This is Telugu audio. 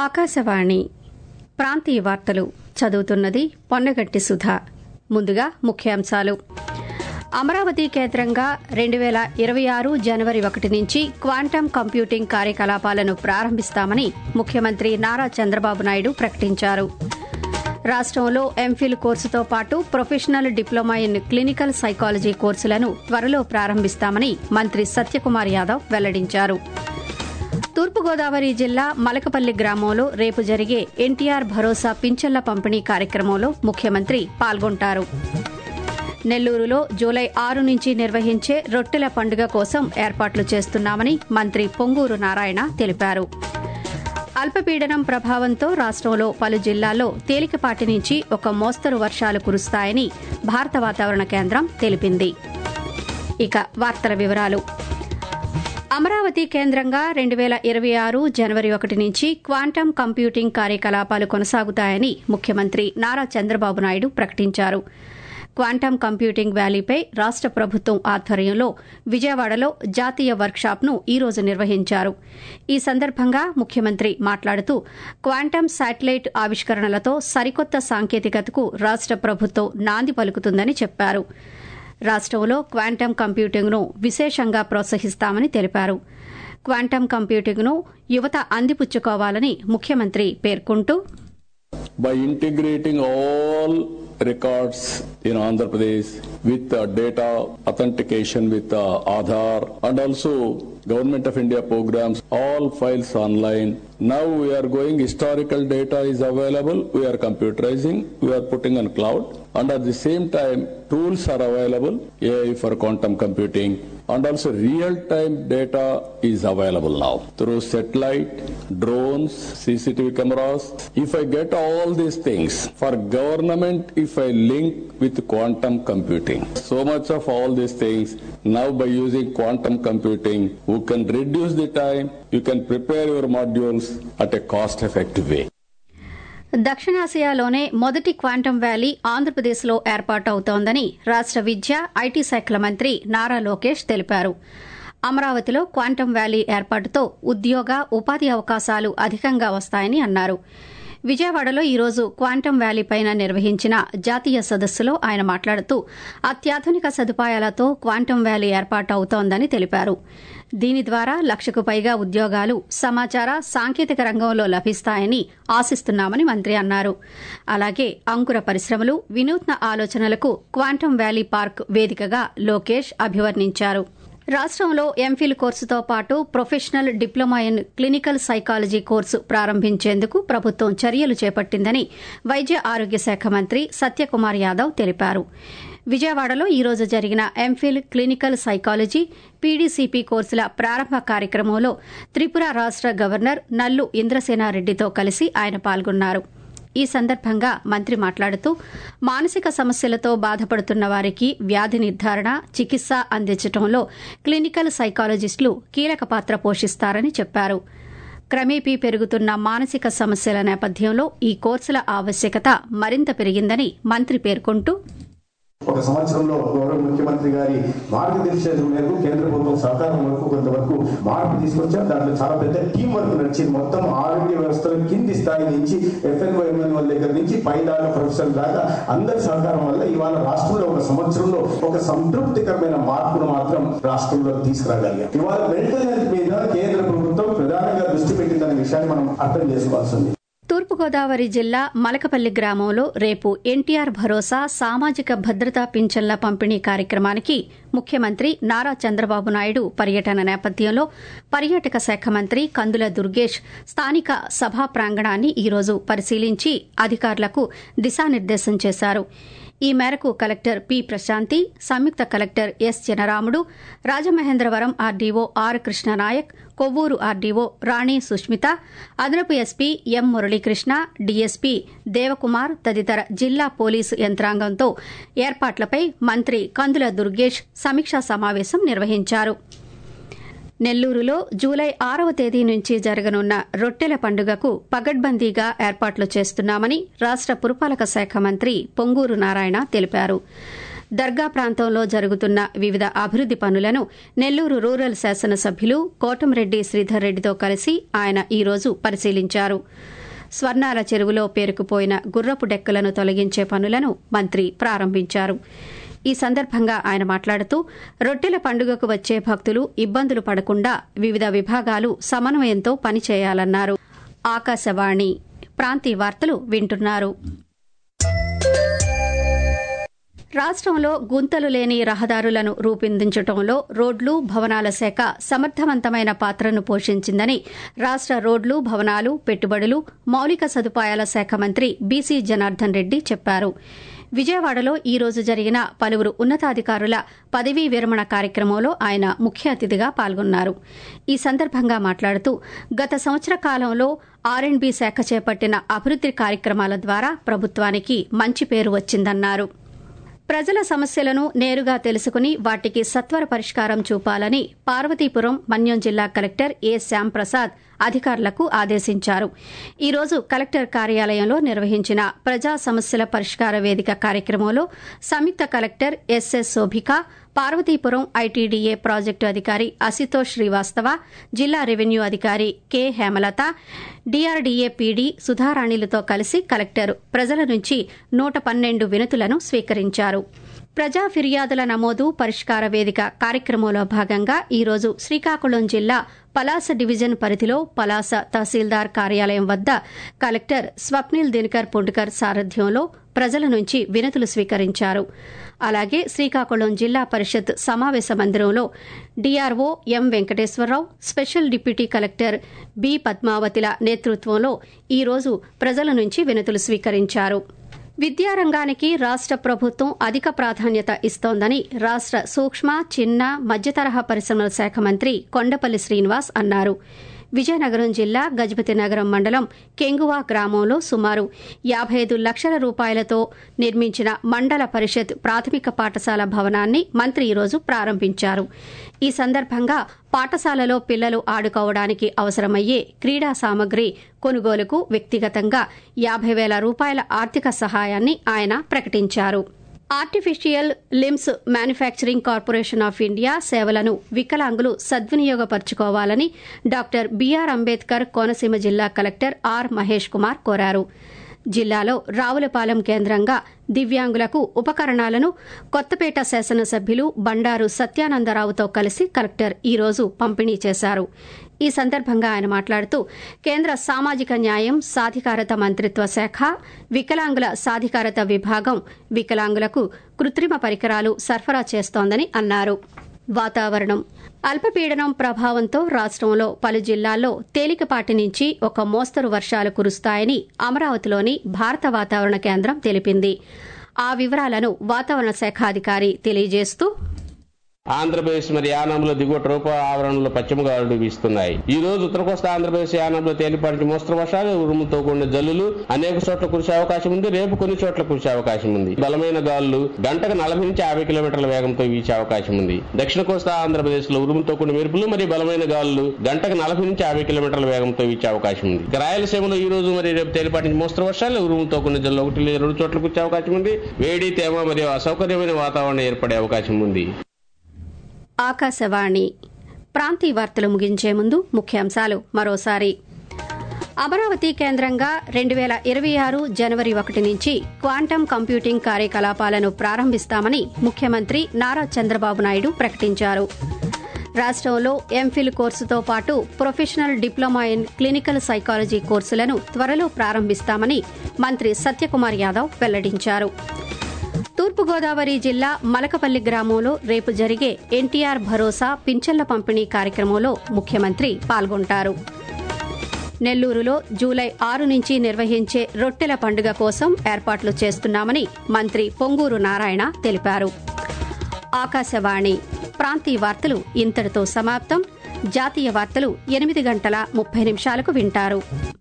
ఆకాశవాణి ప్రాంతీయ వార్తలు చదువుతున్నది పొన్నగట్టి సుధా ముందుగా ముఖ్యాంశాలు అమరావతి కేంద్రంగా రెండు వేల ఇరవై ఆరు జనవరి ఒకటి నుంచి క్వాంటమ్ కంప్యూటింగ్ కార్యకలాపాలను ప్రారంభిస్తామని ముఖ్యమంత్రి నారా చంద్రబాబు నాయుడు ప్రకటించారు రాష్టంలో ఎంఫిల్ కోర్సుతో పాటు professional diploma in clinical psychology కోర్సులను త్వరలో ప్రారంభిస్తామని మంత్రి సత్యకుమార్ యాదవ్ వెల్లడించారు తూర్పుగోదావరి జిల్లా మలకపల్లి గ్రామంలో రేపు జరిగే ఎన్టీఆర్ భరోసా పింఛన్ల పంపిణీ కార్యక్రమంలో ముఖ్యమంత్రి పాల్గొంటారు నెల్లూరులో జూలై ఆరు నుంచి నిర్వహించే రొట్టెల పండుగ కోసం ఏర్పాట్లు చేస్తున్నామని మంత్రి పొంగూరు నారాయణ తెలిపారు అల్పపీడనం ప్రభావంతో రాష్టంలో పలు జిల్లాల్లో తేలికపాటి నుంచి ఒక మోస్తరు వర్షాలు కురుస్తాయని భారత వాతావరణ కేంద్రం తెలిపింది ఇక వార్తల వివరాలు అమరావతి కేంద్రంగా రెండు వేల ఇరవై ఆరు జనవరి ఒకటి నుంచి క్వాంటమ్ కంప్యూటింగ్ కార్యకలాపాలు కొనసాగుతాయని ముఖ్యమంత్రి నారా చంద్రబాబు నాయుడు ప్రకటించారు క్వాంటమ్ కంప్యూటింగ్ వ్యాలీపై రాష్ట ప్రభుత్వం ఆధ్వర్యంలో విజయవాడలో జాతీయ వర్క్షాప్ను ఈ రోజు నిర్వహించారు ఈ సందర్భంగా ముఖ్యమంత్రి మాట్లాడుతూ క్వాంటమ్ శాటిలైట్ ఆవిష్కరణలతో సరికొత్త సాంకేతికతకు రాష్ట ప్రభుత్వం నాంది పలుకుతుందని చెప్పారు రాష్టంలో క్వాంటమ్ కంప్యూటింగ్ను విశేషంగా ప్రోత్సహిస్తామని తెలిపారు క్వాంటమ్ కంప్యూటింగ్ను యువత అందిపుచ్చుకోవాలని ముఖ్యమంత్రి పేర్కొంటూ by integrating all records in Andhra Pradesh with uh, data authentication with uh, Aadhaar and also Government of India programs, all files online. Now we are going, historical data is available, we are computerizing, we are putting on cloud and at the same time tools are available, AI for quantum computing and also real-time data is available now through satellite, drones, CCTV cameras. If I get all these things for government, if I link with quantum computing, so much of all these things now by using quantum computing, we can reduce the time, you can prepare your modules at a cost-effective way. దక్షిణాసియాలోనే మొదటి క్వాంటమ్ వ్యాలీ ఆంధ్రప్రదేశ్లో ఏర్పాటవుతోందని రాష్ట విద్య ఐటీ శాఖల మంత్రి నారా లోకేష్ తెలిపారు అమరావతిలో క్వాంటమ్ వ్యాలీ ఏర్పాటుతో ఉద్యోగ ఉపాధి అవకాశాలు అధికంగా వస్తాయని అన్నారు విజయవాడలో ఈరోజు క్వాంటమ్ వ్యాలీపైన నిర్వహించిన జాతీయ సదస్సులో ఆయన మాట్లాడుతూ అత్యాధునిక సదుపాయాలతో క్వాంటమ్ వ్యాలీ ఏర్పాటు అవుతోందని తెలిపారు దీని ద్వారా లక్షకు పైగా ఉద్యోగాలు సమాచార సాంకేతిక రంగంలో లభిస్తాయని ఆశిస్తున్నామని మంత్రి అన్నారు అలాగే అంకుర పరిశ్రమలు వినూత్న ఆలోచనలకు క్వాంటమ్ వ్యాలీ పార్క్ వేదికగా లోకేష్ అభివర్ణించారు రాష్టంలో ఎంఫిల్ కోర్సుతో పాటు professional diploma in clinical psychology course ప్రారంభించేందుకు ప్రభుత్వం చర్యలు చేపట్టిందని వైద్య ఆరోగ్య శాఖ మంత్రి సత్యకుమార్ యాదవ్ తెలిపారు విజయవాడలో ఈరోజు జరిగిన ఎంఫిల్ క్లినికల్ సైకాలజీ పీడీసీపీ కోర్సుల ప్రారంభ కార్యక్రమంలో త్రిపుర రాష్ట గవర్నర్ నల్లు ఇంద్రసేనారెడ్డితో కలిసి ఆయన పాల్గొన్నారు ఈ సందర్భంగా మంత్రి మాట్లాడుతూ మానసిక సమస్యలతో బాధపడుతున్న వారికి వ్యాధి నిర్ధారణ చికిత్స అందించడంలో క్లినికల్ సైకాలజిస్టులు కీలక పాత్ర పోషిస్తారని చెప్పారు క్రమేపీ పెరుగుతున్న మానసిక సమస్యల నేపథ్యంలో ఈ కోర్సుల ఆవశ్యకత మరింత పెరిగిందని మంత్రి పేర్కొంటూ ఒక సంవత్సరంలో గౌరవ ముఖ్యమంత్రి గారి మార్గదర్శనం మేరకు కేంద్ర ప్రభుత్వం సహకారం వరకు కొంతవరకు మార్పు తీసుకొచ్చారు దాంట్లో చాలా పెద్ద టీం వర్క్ నడిచింది మొత్తం ఆరోగ్య వ్యవస్థల కింది స్థాయి నుంచి ఎఫ్ఎన్ఓఎంఎన్ వాళ్ళ దగ్గర నుంచి పై దాకా ప్రొఫెసర్ దాకా అందరి సహకారం వల్ల ఇవాళ రాష్ట్రంలో ఒక సంవత్సరంలో ఒక సంతృప్తికరమైన మార్పును మాత్రం రాష్ట్రంలో తీసుకురాగలిగాం ఇవాళ మెంటల్ హెల్త్ మీద కేంద్ర ప్రభుత్వం ప్రధానంగా దృష్టి పెట్టిందనే విషయాన్ని మనం అర్థం చేసుకోవాల్సి ఉంది తూర్పుగోదావరి జిల్లా మలకపల్లి గ్రామంలో రేపు ఎన్టీఆర్ భరోసా సామాజిక భద్రతా పింఛన్ల పంపిణీ కార్యక్రమానికి ముఖ్యమంత్రి నారా చంద్రబాబు నాయుడు పర్యటన నేపథ్యంలో పర్యాటక శాఖ మంత్రి కందుల దుర్గేష్ స్థానిక సభా ప్రాంగణాన్ని ఈరోజు పరిశీలించి అధికారులకు దిశానిర్దేశం చేశారు ఈ మేరకు కలెక్టర్ పి ప్రశాంతి సంయుక్త collector S Chinaramudu Rajamahendravaram RDO R Krishnanayak Kovvur RDO Rani Sushmita అదనపు SP M Muralikrishna DSP Devakumar తదితర జిల్లా పోలీసు యంత్రాంగంతో ఏర్పాట్లపై మంత్రి కందుల దుర్గేష్ సమీక్షా సమావేశం నిర్వహించారు నెల్లూరులో జూలై ఆరవ తేదీ నుంచి జరగనున్న రొట్టెల పండుగకు పగడ్బందీగా ఏర్పాట్లు చేస్తున్నామని రాష్ట పురపాలక శాఖ మంత్రి పొంగూరు నారాయణ తెలిపారు దర్గా ప్రాంతంలో జరుగుతున్న వివిధ అభివృద్ది పనులను నెల్లూరు రూరల్ శాసనసభ్యులు కోటంరెడ్డి శ్రీధర్ రెడ్డితో కలిసి ఆయన ఈరోజు పరిశీలించారు స్వర్ణాల చెరువులో పేరుకుపోయిన గుర్రపు డెక్కలను తొలగించే పనులను మంత్రి ప్రారంభించారు ఈ సందర్భంగా ఆయన మాట్లాడుతూ రొట్టెల పండుగకు వచ్చే భక్తులు ఇబ్బందులు పడకుండా వివిధ విభాగాలు సమన్వయంతో పనిచేయాలన్నారు ఆకాశవాణి ప్రాంతీయ వార్తలు వింటున్నారు రాష్ట్రంలో గుంతలు లేని రహదారులను రూపొందించడంలో రోడ్లు భవనాల శాఖ సమర్థవంతమైన పాత్రను పోషించిందని రాష్ట రోడ్లు భవనాలు పెట్టుబడులు మౌలిక సదుపాయాల శాఖ మంత్రి బీసీ జనార్దన్ రెడ్డి చెప్పారు విజయవాడలో ఈ రోజు జరిగిన పలువురు ఉన్నతాధికారుల పదవీ విరమణ కార్యక్రమంలో ఆయన ముఖ్య అతిథిగా పాల్గొన్నారు ఈ సందర్భంగా మాట్లాడుతూ గత సంవత్సర కాలంలో ఆర్ఎండ్బీ శాఖ చేపట్టిన అభివృద్ది కార్యక్రమాల ద్వారా ప్రభుత్వానికి మంచి పేరు వచ్చిందన్నారు ప్రజల సమస్యలను నేరుగా తెలుసుకుని వాటికి సత్వర పరిష్కారం చూపాలని పార్వతీపురం మన్యం జిల్లా కలెక్టర్ ఏ శ్యాంప్రసాద్ అధికారులకు ఆదేశించారు ఈ రోజు కలెక్టర్ కార్యాలయంలో నిర్వహించిన ప్రజా సమస్యల పరిష్కార వేదిక కార్యక్రమంలో సంయుక్త collector SS Shobhika Parvathipuram ITDA project అధికారి అశితోష్ శ్రీవాస్తవ జిల్లా రెవెన్యూ అధికారి కె హేమలత డీఆర్డీఏ పీడీ సుధారాణిలతో కలిసి కలెక్టర్ ప్రజల నుంచి నూట పన్నెండు వినతులను స్వీకరించారు ప్రజా ఫిర్యాదుల నమోదు పరిష్కార వేదిక కార్యక్రమంలో భాగంగా ఈరోజు శ్రీకాకుళం జిల్లా పలాస డివిజన్ పరిధిలో పలాస తహసీల్దార్ కార్యాలయం వద్ద కలెక్టర్ స్వప్నిల్ దినకర్ పుండ్కర్ సారథ్యంలో ప్రజల నుంచి వినతులు స్వీకరించారు అలాగే శ్రీకాకుళం జిల్లా పరిషత్ సమావేశ మందిరంలో DRO M Venkateswara Rao special deputy collector B పద్మావతిల నేతృత్వంలో ఈరోజు ప్రజల నుంచి వినతులు స్వీకరించారు విద్యారంగానికి రాష్ట ప్రభుత్వం అధిక ప్రాధాన్యత ఇస్తోందని రాష్ట సూక్ష్మ చిన్న మధ్యతరహా పరిశ్రమల శాఖ మంత్రి కొండపల్లి శ్రీనివాస్ అన్నారు విజయనగరం జిల్లా గజపతి నగరం మండలం కెంగువా గ్రామంలో సుమారు యాబై ఐదు లక్షల రూపాయలతో నిర్మించిన మండల పరిషత్ ప్రాథమిక పాఠశాల భవనాన్ని మంత్రి ఈరోజు ప్రారంభించారు ఈ సందర్భంగా పాఠశాలలో పిల్లలు ఆడుకోవడానికి అవసరమయ్యే క్రీడా సామగ్రి కొనుగోలుకు వ్యక్తిగతంగా యాబై వేల రూపాయల ఆర్థిక సహాయాన్ని ఆయన ప్రకటించారు artificial limbs manufacturing corporation of India సేవలను వికలాంగులు సద్వినియోగపరుచుకోవాలని డాక్టర్ బీఆర్ అంబేద్కర్ కోనసీమ జిల్లా కలెక్టర్ ఆర్ మహేష్ కుమార్ కోరారు జిల్లాలో రావులపాలెం కేంద్రంగా దివ్యాంగులకు ఉపకరణాలను కొత్తపేట శాసనసభ్యులు బండారు సత్యానందరావుతో కలిసి కలెక్టర్ ఈ రోజు పంపిణీ చేశారు ఈ సందర్భంగా ఆయన మాట్లాడుతూ కేంద్ర సామాజిక న్యాయం సాధికారత మంత్రిత్వ శాఖ వికలాంగుల సాధికారత విభాగం వికలాంగులకు కృత్రిమ పరికరాలు సరఫరా చేస్తోందని అన్నారు వాతావరణం అల్పపీడనం ప్రభావంతో రాష్ట్రంలో పలు జిల్లాల్లో తేలికపాటి నుంచి ఒక మోస్తరు వర్షాలు కురుస్తాయని అమరావతిలోని భారత వాతావరణ కేంద్రం తెలిపింది ఆ వివరాలను వాతావరణ శాఖ అధికారి తెలియజేస్తూ ఆంధ్రప్రదేశ్ మరి యానంలో దిగువ ట్రోపో ఆవరణలో పశ్చిమ గాలులు వీస్తున్నాయి ఈ రోజు ఉత్తర కోస్తా ఆంధ్రప్రదేశ్ యానంలో తేలిపాటి మోస్తరు వర్షాలు ఉరుముతో కూడిన జల్లులు అనేక చోట్ల కురిసే అవకాశం ఉంది రేపు కొన్ని చోట్ల కురిసే అవకాశం ఉంది బలమైన గాలులు గంటకు నలభై నుంచి యాభై కిలోమీటర్ల వేగంతో వీచే అవకాశం ఉంది దక్షిణ కోస్తా ఆంధ్రప్రదేశ్ లో ఉరుముతో కూడిన మెరుపులు మరియు బలమైన గాలులు గంటకు నలభై నుంచి యాభై కిలోమీటర్ల వేగంతో వీచే అవకాశం ఉంది ఇక రాయలసీమలో ఈ రోజు మరి రేపు తేలిపాటి నుంచి మోస్తరు వర్షాలు ఉరుముతో కూడిన జల్లు ఒకటి లేదా రెండు చోట్ల కురిసే అవకాశం ఉంది వేడి తేమ మరియు అసౌకర్యమైన వాతావరణం ఏర్పడే అవకాశం ఉంది ఆకాశవాణి ప్రాంతీయ వార్తలు ముగించే ముందు ముఖ్యాంశాలు మరోసారి అమరావతి కేంద్రంగా రెండు వేల ఇరవై ఆరు జనవరి ఒకటి నుంచి క్వాంటమ్ కంప్యూటింగ్ కార్యకలాపాలను ప్రారంభిస్తామని ముఖ్యమంత్రి నారా చంద్రబాబు నాయుడు ప్రకటించారు రాష్ట్రంలో ఎంఫిల్ కోర్సుతో పాటు professional diploma in clinical psychology కోర్సులను త్వరలో ప్రారంభిస్తామని మంత్రి సత్యకుమార్ యాదవ్ వెల్లడించారు తూర్పుగోదావరి జిల్లా మలకపల్లి గ్రామంలో రేపు జరిగే ఎన్టీఆర్ భరోసా పింఛన్ల పంపిణీ కార్యక్రమంలో ముఖ్యమంత్రి పాల్గొంటారు నెల్లూరులో జూలై ఆరు నుంచి నిర్వహించే రొట్టెల పండుగ కోసం ఏర్పాట్లు చేస్తున్నామని మంత్రి పొంగూరు నారాయణ తెలిపారు ఆకాశవాణి ప్రాంతీయ వార్తలు ఇంతటితో సమాప్తం జాతీయ వార్తలు ఎనిమిది గంటల ముప్పై నిమిషాలకు వింటారు